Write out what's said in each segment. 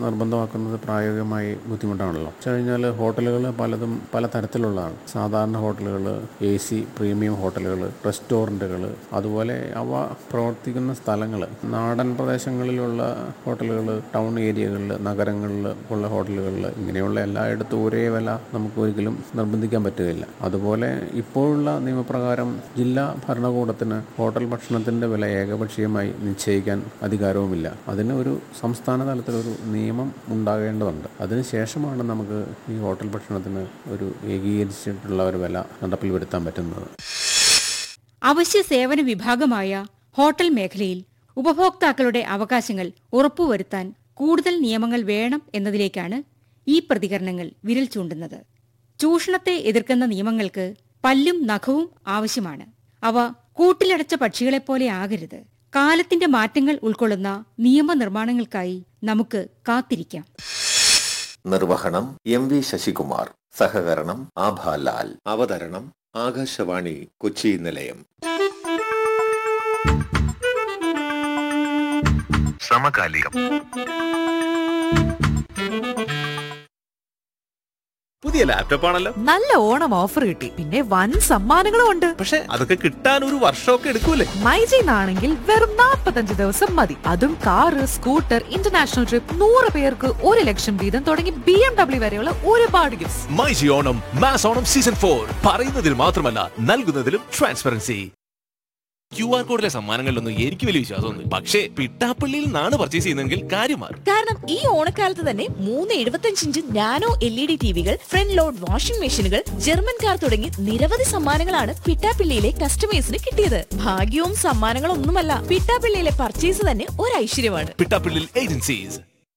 നിർബന്ധമാക്കുന്നത് പ്രായോഗികമായി ബുദ്ധിമുട്ടാണല്ലോ വെച്ച് കഴിഞ്ഞാൽ ഹോട്ടലുകൾ പലതും പല തരത്തിലുള്ളതാണ് സാധാരണ ഹോട്ടലുകൾ എ സി പ്രീമിയം ഹോട്ടലുകൾ റെസ്റ്റോറൻറ്റുകൾ അതുപോലെ അവ പ്രവർത്തിക്കുന്ന സ്ഥലങ്ങൾ നാടൻ പ്രദേശങ്ങളിലുള്ള ഹോട്ടലുകൾ ടൗൺ ഏരിയകളിൽ നഗരങ്ങളിൽ ഉള്ള ഹോട്ടലുകളിൽ ഇങ്ങനെയുള്ള എല്ലായിടത്തും ഒരേ വില നമുക്ക് ഒരിക്കലും നിർബന്ധിക്കാൻ പറ്റുകയില്ല അതുപോലെ ഇപ്പോഴുള്ള നിയമപ്രകാരം ജില്ലാ ഭരണകൂടത്തിന് ഹോട്ടൽ ഭക്ഷണത്തിൻ്റെ വില ഏകപക്ഷീയമായി നിശ്ചയിക്കാൻ അധികാരവുമില്ല അതിന് ഒരു സംസ്ഥാന തലത്തിലൊരു നിയമം ഉണ്ടാകേണ്ടതുണ്ട് അതിനുശേഷമാണ് നമുക്ക് ഈ ഹോട്ടൽ ഭക്ഷണത്തിന് ഒരു ഏകീകരിച്ചിട്ടുള്ള ഒരു വില നടപ്പിൽ വരുത്താൻ പറ്റുന്നത് അവശ്യ സേവന വിഭാഗമായ ഹോട്ടൽ മേഖലയിൽ ഉപഭോക്താക്കളുടെ അവകാശങ്ങൾ ഉറപ്പുവരുത്താൻ കൂടുതൽ നിയമങ്ങൾ വേണം എന്നതിലേക്കാണ് ഈ പ്രതികരണങ്ങൾ വിരൽ ചൂണ്ടുന്നത് ചൂഷണത്തെ എതിർക്കുന്ന നിയമങ്ങൾക്ക് പല്ലും നഖവും ആവശ്യമാണ് അവ കൂട്ടിലടച്ച പക്ഷികളെപ്പോലെ ആകരുത് കാലത്തിന്റെ മാറ്റങ്ങൾ ഉൾക്കൊള്ളുന്ന നിയമനിർമ്മാണങ്ങൾക്കായി നമുക്ക് കാത്തിരിക്കാം നിർവഹണം എം വി ശശികുമാർ സഹകരണം ആഭാലാൽ അവതരണം ആകാശവാണി കൊച്ചി നിലയം സമകാലികം പുതിയ ലാപ്ടോപ്പ് ആണല്ലോ നല്ല ഓണം ഓഫർ കിട്ടി പിന്നെ വൻ സമ്മാനങ്ങളും ഉണ്ട് പക്ഷെ അതൊക്കെ കിട്ടാൻ ഒരു വർഷമൊക്കെ എടുക്കൂലേ മൈജിന്നാണെങ്കിൽ വെറും 45 ദിവസം മതി അതും കാറ് സ്കൂട്ടർ ഇന്റർനാഷണൽ ട്രിപ്പ് നൂറ് പേർക്ക് ഒരു ലക്ഷം വീതം തുടങ്ങി ബി എം ഡബ്ല്യു വരെയുള്ള ഒരുപാട് gift myG Onam mass Onam season four പറയുന്നതിൽ മാത്രമല്ല നൽകുന്നതിലും ട്രാൻസ്പെറൻസി ക്യു ആർ കോഡിലെ സമ്മാനങ്ങളിലൊന്നും എനിക്ക് വലിയ വിശ്വാസമൊന്നും പക്ഷേ പിട്ടാപ്പള്ളിയിൽ നിന്നാണ് പർച്ചേസ് ചെയ്യുന്നതെങ്കിൽ കാര്യം മാറും കാരണം ഈ ഓണക്കാലത്ത് തന്നെ മൂന്ന് എഴുപത്തഞ്ച് inch nano L E D ടിവികൾ ഫ്രണ്ട് ലോഡ് വാഷിംഗ് മെഷീനുകൾ ജർമ്മൻ കാർ തുടങ്ങി നിരവധി സമ്മാനങ്ങളാണ് പിട്ടാപ്പിള്ളിയിലെ കസ്റ്റമേഴ്സിന് കിട്ടിയത് ഭാഗ്യവും സമ്മാനങ്ങളും ഒന്നുമല്ല പിട്ടാപ്പിള്ളിയിലെ പർച്ചേസ് തന്നെ ഒരു ഐശ്വര്യമാണ് പിട്ടാപ്പള്ളിയിൽ agencies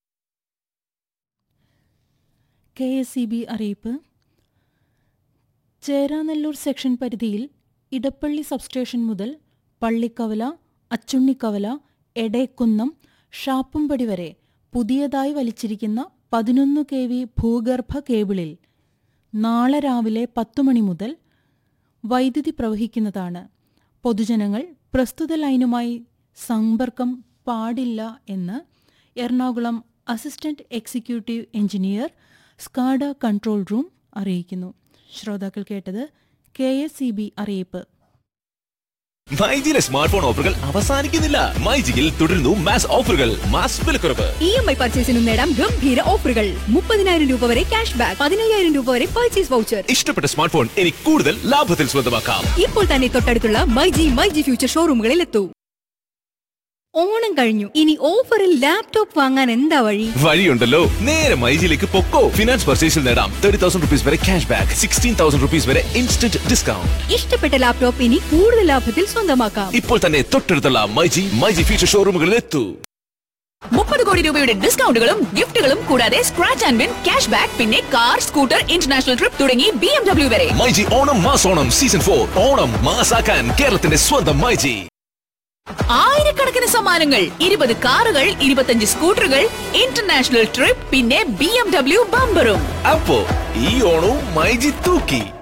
K S E B അറിയിപ്പ് ചേരാനെല്ലൂർ സെക്ഷൻ പരിധിയിൽ ഇടപ്പള്ളി സബ്സ്റ്റേഷൻ മുതൽ പള്ളിക്കവല അച്ചുണ്ണിക്കവല എടേക്കുന്നം ഷാപ്പുംപടി വരെ പുതിയതായി വലിച്ചിരിക്കുന്ന പതിനൊന്ന് കെ വി ഭൂഗർഭ കേബിളിൽ നാളെ രാവിലെ പത്തു മണി മുതൽ വൈദ്യുതി പ്രവഹിക്കുന്നതാണ് പൊതുജനങ്ങൾ പ്രസ്തുത ലൈനുമായി സമ്പർക്കം പാടില്ല എന്ന് Ernakulam assistant executive engineer SCADA control room അറിയിക്കുന്നു ശ്രോതാക്കൾ കേട്ടത് കെ എസ് സി ബി അറിയിപ്പ് മൈജിയിലെ സ്മാർട്ട് ഫോൺ ഓഫറുകൾ അവസാനിക്കുന്നില്ല മൈജിയിൽ തുടരുന്നു മാസ് ഓഫറുകൾ മാസ് വിലക്കുറവ് ഇ എം ഐ പർച്ചേസിനും നേടാം ഗംഭീര ഓഫറുകൾ മുപ്പതിനായിരം രൂപ വരെ ക്യാഷ് ബാക്ക് പതിനയ്യായിരം രൂപ വരെ പർച്ചേസ് വൗച്ചർ ഇഷ്ടപ്പെട്ട സ്മാർട്ട് ഫോൺ ഇനി കൂടുതൽ ലാഭത്തിൽ സ്വന്തമാക്കാം ഇപ്പോൾ തന്നെ തൊട്ടടുത്തുള്ള മൈജി മൈജി ഫ്യൂച്ചർ ഷോറൂമുകളിൽ എത്തൂ ഓണം കഴിഞ്ഞു ഇനി ഓഫറിൽ ലാപ്ടോപ്പ് വാങ്ങാൻ എന്താ വഴി വഴിയുണ്ടല്ലോ നേരെ മൈജിയിലേക്ക് പൊക്കോ ഫിനാൻസ് പർച്ചേസിൽ നേടാം തേർട്ടി തൗസൻഡ് റുപ്പീസ് വരെ cash back sixteen thousand rupees വരെ ഇൻസ്റ്റന്റ് ഡിസ്കൗണ്ട് ഇഷ്ടപ്പെട്ട ലാപ്ടോപ്പ് ഇനി കൂടുതൽ ലാഭത്തിൽ സ്വന്തമാക്കാം ഇപ്പോൾ തന്നെ തൊട്ടടുത്തുള്ള മൈജി മൈജി ഫ്യൂച്ചർ ഷോറൂമുകളിൽ എത്തൂ മുപ്പത് കോടി രൂപയുടെ ഡിസ്കൗണ്ടുകളും ഗിഫ്റ്റുകളും കൂടാതെ scratch and win cash back പിന്നെ കാർ സ്കൂട്ടർ ഇന്റർനാഷണൽ ട്രിപ്പ് തുടങ്ങി ബി എം ഡബ്ല്യു വരെ myG Onam mass Onam season four Onam മാസാക്കാൻ കേരളത്തിന്റെ സ്വന്തം മൈജി ആയിരക്കണക്കിന് സമ്മാനങ്ങൾ ഇരുപത് കാറുകൾ ഇരുപത്തഞ്ച് സ്കൂട്ടറുകൾ ഇന്റർനാഷണൽ ട്രിപ്പ് പിന്നെ ബി എം ഡബ്ല്യു ബമ്പറും അപ്പോ ഈ ഓണവും മൈജി തൂക്കി